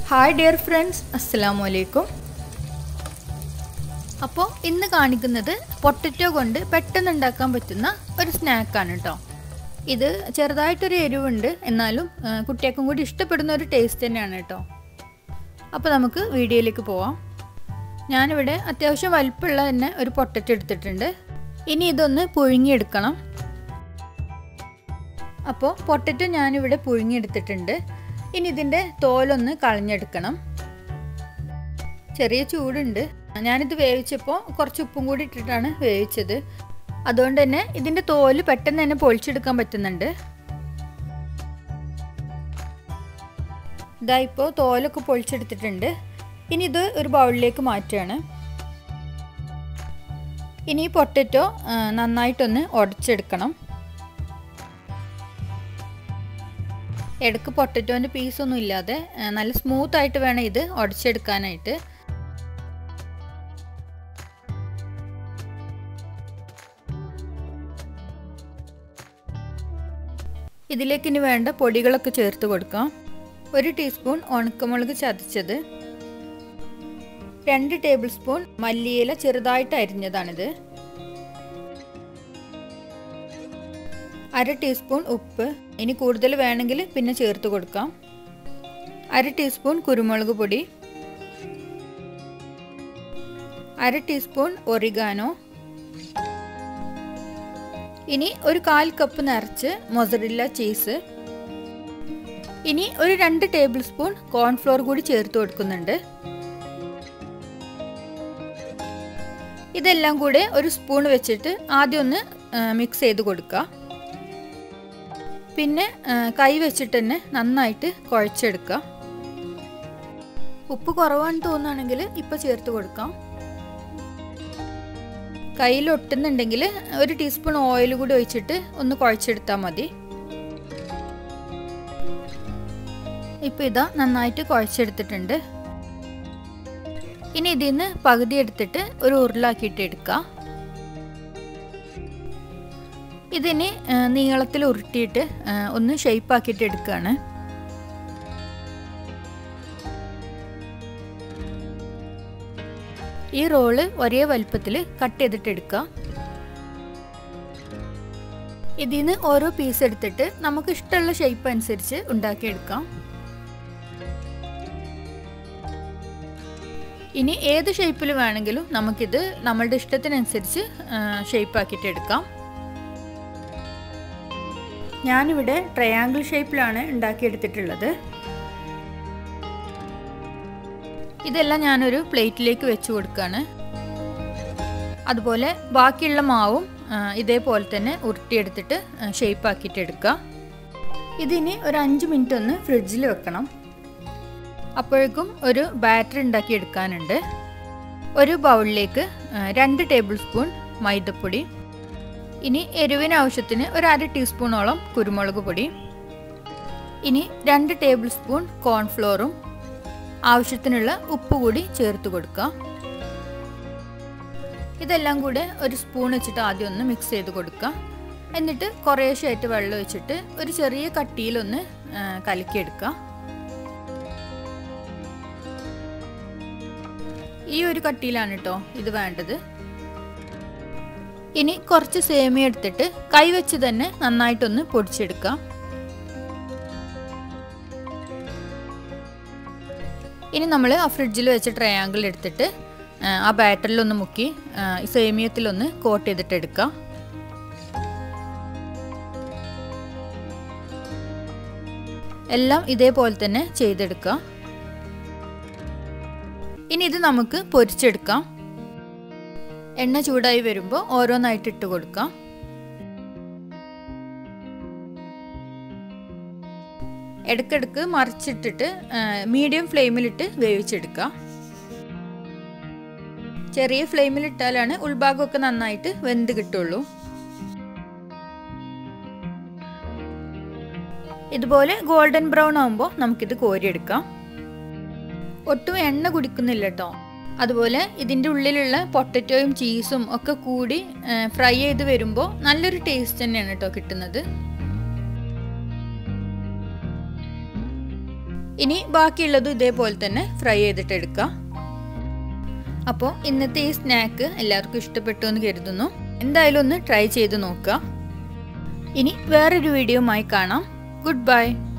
hi dear friends അസ്സലാമു അലൈക്കും അപ്പോൾ ഇന്ന് കാണിക്കുന്നത് പൊട്ടറ്റോ കൊണ്ട് പെട്ടെന്ന് ഉണ്ടാക്കാൻ പറ്റുന്ന ഒരു സ്നാക്കാണ് കേട്ടോ ഇത് ചെറുതായിട്ടൊരു എരിവുണ്ട് എന്നാലും ആ, കുട്ടികൾക്കും കൂടി ഇഷ്ടപ്പെടുന്ന ഒരു ടേസ്റ്റ് തന്നെയാണ് കേട്ടോ അപ്പോൾ നമുക്ക് വീഡിയോയിലേക്ക് പോവാം ഞാനിവിടെ അത്യാവശ്യം വലിപ്പമുള്ള തന്നെ ഒരു പൊട്ടറ്റോ എടുത്തിട്ടുണ്ട് ഇനി ഇതൊന്ന് പുഴുങ്ങിയെടുക്കണം അപ്പോൾ പൊട്ടറ്റോ ഞാനിവിടെ പുഴുങ്ങിയെടുത്തിട്ടുണ്ട് ഇനി ഇതിൻ്റെ തോലൊന്ന് കളഞ്ഞെടുക്കണം ചെറിയ ചൂടുണ്ട് ഞാനിത് വേവിച്ചപ്പോൾ കുറച്ച് ഉപ്പും കൂടി ഇട്ടിട്ടാണ് വേവിച്ചത് അതുകൊണ്ട് തന്നെ ഇതിൻ്റെ തോല് പെട്ടെന്ന് തന്നെ പൊളിച്ചെടുക്കാൻ പറ്റുന്നുണ്ട് ഇതാ ഇപ്പോൾ തോലൊക്കെ പൊളിച്ചെടുത്തിട്ടുണ്ട് ഇനി ഇത് ഒരു ബൗളിലേക്ക് മാറ്റുകയാണ് ഇനി ഈ പൊട്ടറ്റോ നന്നായിട്ടൊന്ന് ഉടച്ചെടുക്കണം ഇടക്ക് പൊട്ടറ്റോൻ്റെ പീസൊന്നും ഇല്ലാതെ ആ, നല്ല സ്മൂത്ത് ആയിട്ട് വേണം ഇത് ഉടച്ചെടുക്കാനായിട്ട് ഇതിലേക്ക് ഇനി വേണ്ട പൊടികളൊക്കെ ചേർത്ത് കൊടുക്കാം ഒരു ടീസ്പൂൺ ഉണക്കമുളക് ചതച്ചത് രണ്ട് ടേബിൾ സ്പൂൺ മല്ലിയില ചെറുതായിട്ട് അരിഞ്ഞതാണിത് അര ടീസ്പൂൺ ഉപ്പ് ഇനി കൂടുതൽ വേണമെങ്കിൽ പിന്നെ ചേർത്ത് കൊടുക്കാം അര ടീസ്പൂൺ കുരുമുളക് പൊടി അര ടീസ്പൂൺ ഒറിഗാനോ ഇനി ഒരു കാൽ കപ്പ് നിറച്ച് മൊസറില്ല ചീസ് ഇനി ഒരു രണ്ട് ടേബിൾ സ്പൂൺ കോൺഫ്ലോർ കൂടി ചേർത്ത് കൊടുക്കുന്നുണ്ട് ഇതെല്ലാം കൂടെ ഒരു സ്പൂൺ വെച്ചിട്ട് ആദ്യം ഒന്ന് മിക്സ് ചെയ്ത് കൊടുക്കുക പിന്നെ കൈ വെച്ചിട്ട് തന്നെ നന്നായിട്ട് കുഴച്ചെടുക്കുക ഉപ്പ് കുറവാണെന്ന് തോന്നുകയാണെങ്കിൽ ഇപ്പോൾ ചേർത്ത് കൊടുക്കാം കയ്യിൽ ഒട്ടുന്നുണ്ടെങ്കിൽ ഒരു ടീസ്പൂൺ ഓയിൽ കൂടി ഒഴിച്ചിട്ട് ഒന്ന് കുഴച്ചെടുത്താൽ മതി ഇപ്പോൾ ഇതാ നന്നായിട്ട് കുഴച്ചെടുത്തിട്ടുണ്ട് ഇനി ഇതിൽ നിന്ന് പകുതി എടുത്തിട്ട് ഒരു ഉരുളാക്കിയിട്ട് എടുക്കുക ഇതിന് നീളത്തിൽ ഉരുട്ടിയിട്ട് ഒന്ന് ഷേപ്പാക്കിയിട്ട് എടുക്കുകയാണ് ഈ റോള് ഒരേ വലുപ്പത്തിൽ കട്ട് ചെയ്തിട്ട് എടുക്കുക ഇതിൽ നിന്ന് ഓരോ പീസ് എടുത്തിട്ട് നമുക്ക് ഇഷ്ടമുള്ള ഷേപ്പ് അനുസരിച്ച് ഉണ്ടാക്കിയെടുക്കാം ഇനി ഏത് ഷേപ്പിൽ വേണമെങ്കിലും നമുക്കിത് നമ്മളുടെ ഇഷ്ടത്തിനനുസരിച്ച് ഷേപ്പ് ആക്കിയിട്ട് എടുക്കാം ഞാനിവിടെ ട്രയാങ്കിൾ ഷേപ്പിലാണ് ഉണ്ടാക്കിയെടുത്തിട്ടുള്ളത് ഇതെല്ലാം ഞാനൊരു പ്ലേറ്റിലേക്ക് വെച്ച് കൊടുക്കുകയാണ് അതുപോലെ ബാക്കിയുള്ള മാവും ഇതേപോലെ തന്നെ ഉരുട്ടിയെടുത്തിട്ട് ഷേപ്പ് ആക്കിയിട്ട് എടുക്കുക ഇതിനി ഒരു അഞ്ച് മിനിറ്റ് ഒന്ന് ഫ്രിഡ്ജിൽ വെക്കണം അപ്പോഴേക്കും ഒരു ബാറ്റർ ഉണ്ടാക്കി എടുക്കാനുണ്ട് ഒരു ബൗളിലേക്ക് രണ്ട് ടേബിൾ സ്പൂൺ മൈദപ്പൊടി ഇനി എരിവിന് ആവശ്യത്തിന് ഒരു അര ടീസ്പൂണോളം കുരുമുളക് പൊടി ഇനി രണ്ട് ടേബിൾ സ്പൂൺ കോൺഫ്ലോറും ആവശ്യത്തിനുള്ള ഉപ്പ് കൂടി ചേർത്ത് കൊടുക്കുക ഇതെല്ലാം കൂടെ ഒരു സ്പൂൺ വെച്ചിട്ട് ആദ്യം ഒന്ന് മിക്സ് ചെയ്ത് കൊടുക്കുക എന്നിട്ട് കുറേശ്ശായിട്ട് വെള്ളം ഒഴിച്ചിട്ട് ഒരു ചെറിയ കട്ടിയിലൊന്ന് കലക്കിയെടുക്കുക ഈ ഒരു കട്ടിയിലാണ് കേട്ടോ ഇത് വേണ്ടത് ഇനി കുറച്ച് സേമിയ എടുത്തിട്ട് കൈവച്ച് തന്നെ നന്നായിട്ടൊന്ന് പൊടിച്ചെടുക്കാം ഇനി നമ്മൾ ആ ഫ്രിഡ്ജിൽ വെച്ച് ട്രയാങ്കിൾ എടുത്തിട്ട് ആ ബാറ്ററിലൊന്ന് മുക്കി സേമിയത്തിലൊന്ന് കോട്ട് ചെയ്തിട്ട് എടുക്കാം എല്ലാം ഇതേപോലെ തന്നെ ചെയ്തെടുക്കുക ഇനി ഇത് നമുക്ക് പൊരിച്ചെടുക്കാം എണ്ണ ചൂടായി വരുമ്പോൾ ഓരോന്നായിട്ട് ഇട്ട് കൊടുക്കാം ഇടയ്ക്കിടയ്ക്ക് മറിച്ചിട്ടിട്ട് മീഡിയം ഫ്ലെയിമിലിട്ട് വേവിച്ചെടുക്കുക ചെറിയ ഫ്ലെയിമിലിട്ടാലാണ് ഉൾഭാഗമൊക്കെ നന്നായിട്ട് വെന്ത് കിട്ടുള്ളൂ ഇതുപോലെ ഗോൾഡൻ ബ്രൗൺ ആകുമ്പോൾ നമുക്കിത് കോരിയെടുക്കാം ഒട്ടും എണ്ണ കുടിക്കുന്നില്ല കേട്ടോ അതുപോലെ ഇതിൻ്റെ ഉള്ളിലുള്ള പൊട്ടറ്റോയും ചീസും ഒക്കെ കൂടി ഫ്രൈ ചെയ്ത് വരുമ്പോൾ നല്ലൊരു ടേസ്റ്റ് തന്നെയാണ് കേട്ടോ കിട്ടുന്നത് ഇനി ബാക്കിയുള്ളതും ഇതേപോലെ തന്നെ ഫ്രൈ ചെയ്തിട്ട് എടുക്കാം അപ്പോൾ ഇന്നത്തെ ഈ സ്നാക്ക് എല്ലാവർക്കും ഇഷ്ടപ്പെട്ടു എന്ന് കരുതുന്നു എന്തായാലും ഒന്ന് ട്രൈ ചെയ്ത് നോക്കുക ഇനി വേറൊരു വീഡിയോയുമായി കാണാം ഗുഡ് ബൈ